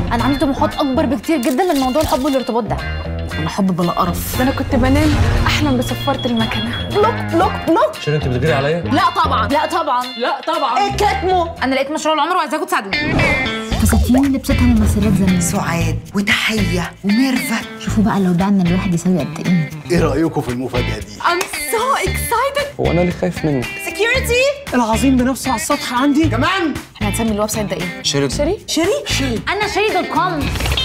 انا عندي طموحات اكبر بكتير جدا من موضوع الحب والارتباط ده انا حب بلا قرف ده انا كنت بنام احلم بصفاره المكنه بلوك بلوك بلوك شيرين انت بتغيري عليا لا طبعا لا طبعا لا طبعا ايه كاتمه انا لقيت مشروع العمر وعايزاكم تساعدوني فساتين لبستها ممثلات زمان سعاد وتحية وميرفت شوفوا بقى لو بعنا الواحد يساوي قد ايه ايه رايكم في المفاجاه دي I'm so excited هو انا اللي خايف منك security العظيم بنفسه على السطح عندي كمان احنا هنسمي الويب سايت ده ايه شيرين شيري شيري انا شيري دوت كوم